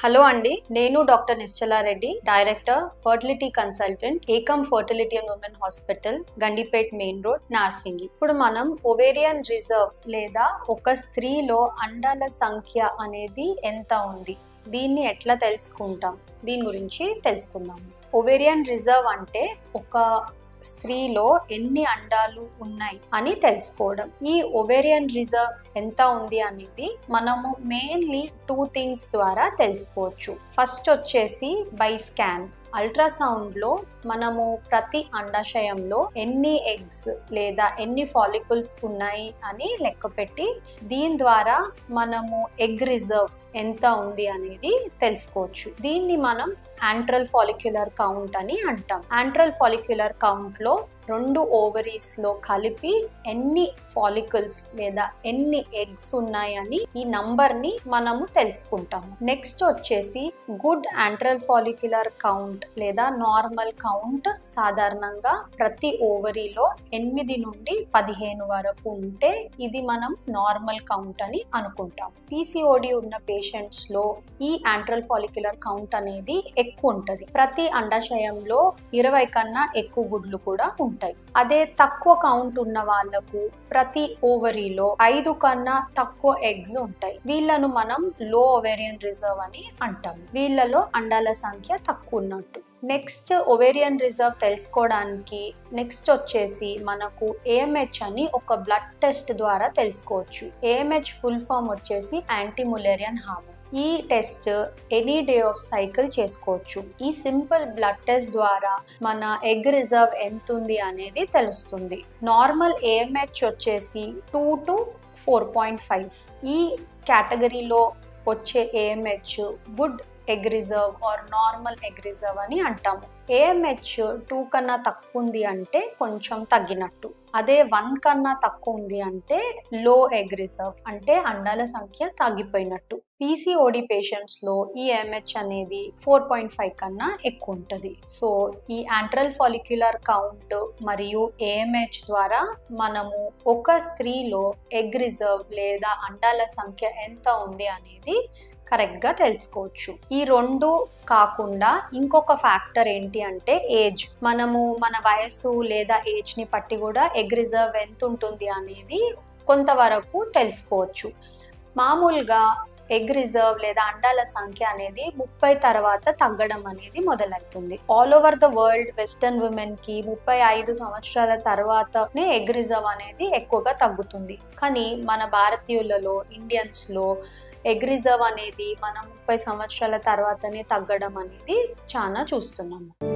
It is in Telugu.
హలో అండి నేను doctor Nischala Reddy director fertility consultant Ekam fertility and women hospital Gandipet main road Narsingi ఇప్పుడు మనం ఒవేరియన్ రిజర్వ్ లేదా ఒక స్త్రీలో అండాల సంఖ్య అనేది ఎంత ఉంది దీన్ని ఎట్లా తెలుసుకుంటాం దీని గురించి తెలుసుకుందాం ఒవేరియన్ రిజర్వ్ అంటే ఒక స్త్రీలో ఎన్ని అండాలు ఉన్నాయి అని తెలుసుకోవడం ఈ ఒవేరియన్ రిజర్వ్ ఎంత ఉంది అనేది మనము మెయిన్లీ టూ థింగ్స్ ద్వారా తెలుసుకోవచ్చు ఫస్ట్ వచ్చేసి బై స్కాన్ అల్ట్రాసౌండ్లో మనము ప్రతి అండాశయంలో ఎన్ని ఎగ్స్ లేదా ఎన్ని ఫాలికల్స్ ఉన్నాయి అని లెక్క పెట్టి దీని ద్వారా మనము ఎగ్ రిజర్వ్ ఎంత ఉంది అనేది తెలుసుకోవచ్చు దీన్ని మనం యాంట్రల్ ఫాలిక్యులర్ కౌంట్ అని అంటాం యాంట్రల్ ఫాలిక్యులర్ కౌంట్లో రెండు ఓవరీస్లో కలిపి ఎన్ని ఫాలికల్స్ లేదా ఎన్ని ఎగ్స్ ఉన్నాయని ఈ నంబర్ని మనము తెలుసుకుంటాము నెక్స్ట్ వచ్చేసి గుడ్ యాంట్రల్ ఫాలిక్యులర్ కౌంట్ లేదా నార్మల్ కౌంట్ సాధారణంగా ప్రతి ఓవరీలో ఎనిమిది నుండి పదిహేను వరకు ఉంటే ఇది మనం నార్మల్ కౌంట్ అని అనుకుంటాం పీసీఓడి ఉన్న పేషెంట్స్ లో ఈ యాంట్రల్ ఫాలిక్యులర్ కౌంట్ అనేది ఎక్కువ ఉంటుంది ప్రతి అండాశయంలో ఇరవై కన్నా ఎక్కువ గుడ్లు కూడా ఉంటాయి అదే తక్కువ కౌంట్ ఉన్న వాళ్ళకు ప్రతి ఓవరీలో ఐదు కన్నా తక్కువ ఎగ్స్ ఉంటాయి వీళ్ళను మనం లో ఓవేరియన్ రిజర్వ్ అని అంటాం వీళ్ళలో అండాల సంఖ్య తక్కువ ఉన్నట్టు నెక్స్ట్ ఒవేరియన్ రిజర్వ్ తెలుసుకోవడానికి నెక్స్ట్ వచ్చేసి మనకు ఏఎంహెచ్ అని ఒక బ్లడ్ టెస్ట్ ద్వారా తెలుసుకోవచ్చు ఏఎంహెచ్ ఫుల్ ఫామ్ వచ్చేసి యాంటీములేరియన్ హార్మోన్ ఈ test any day of cycle చేసుకోవచ్చు ఈ సింపుల్ బ్లడ్ టెస్ట్ ద్వారా మన ఎగ్ రిజర్వ్ ఎంత ఉంది అనేది తెలుస్తుంది నార్మల్ ఏఎంహెచ్ వచ్చేసి two to four point five ఈ కేటగిరీలో వచ్చే AMH good egg reserve or normal egg reserve అని అంటాము ఏఎంహెచ్ టూ కన్నా తక్కువ ఉంది అంటే కొంచెం తగ్గినట్టు అదే వన్ కన్నా తక్కువ ఉంది అంటే లో ఎగ్ రిజర్వ్ అంటే అండాల సంఖ్య తగ్గిపోయినట్టు పీసీఓడి పేషెంట్స్లో ఈ ఎంహెచ్ అనేది ఫోర్ పాయింట్ ఫైవ్ కన్నా ఎక్కువ ఉంటుంది సో ఈ యాంట్రల్ ఫాలిక్యులర్ కౌంట్ మరియు ఏఎంహెచ్ ద్వారా మనము ఒక స్త్రీలో ఎగ్ రిజర్వ్ లేదా అండాల సంఖ్య ఎంత ఉంది అనేది కరెక్ట్గా తెలుసుకోవచ్చు ఈ రెండు కాకుండా ఇంకొక ఫ్యాక్టర్ ఏంటి అంటే ఏజ్ మనము మన వయస్సు లేదా ఏజ్ని బట్టి కూడా ఎగ్ రిజర్వ్ ఎంత ఉంటుంది అనేది కొంతవరకు తెలుసుకోవచ్చు మామూలుగా ఎగ్ రిజర్వ్ లేదా అండాల సంఖ్య అనేది ముప్పై తర్వాత తగ్గడం అనేది మొదలవుతుంది all over the world western women కి ముప్పై ఐదు సంవత్సరాల తర్వాతనే ఎగ్ రిజర్వ్ అనేది ఎక్కువగా తగ్గుతుంది కానీ మన భారతీయులలో ఇండియన్స్ లో ఎగ్ రిజర్వ్ అనేది మనం ముప్పై సంవత్సరాల తర్వాతనే తగ్గడం అనేది చాలా చూస్తున్నాము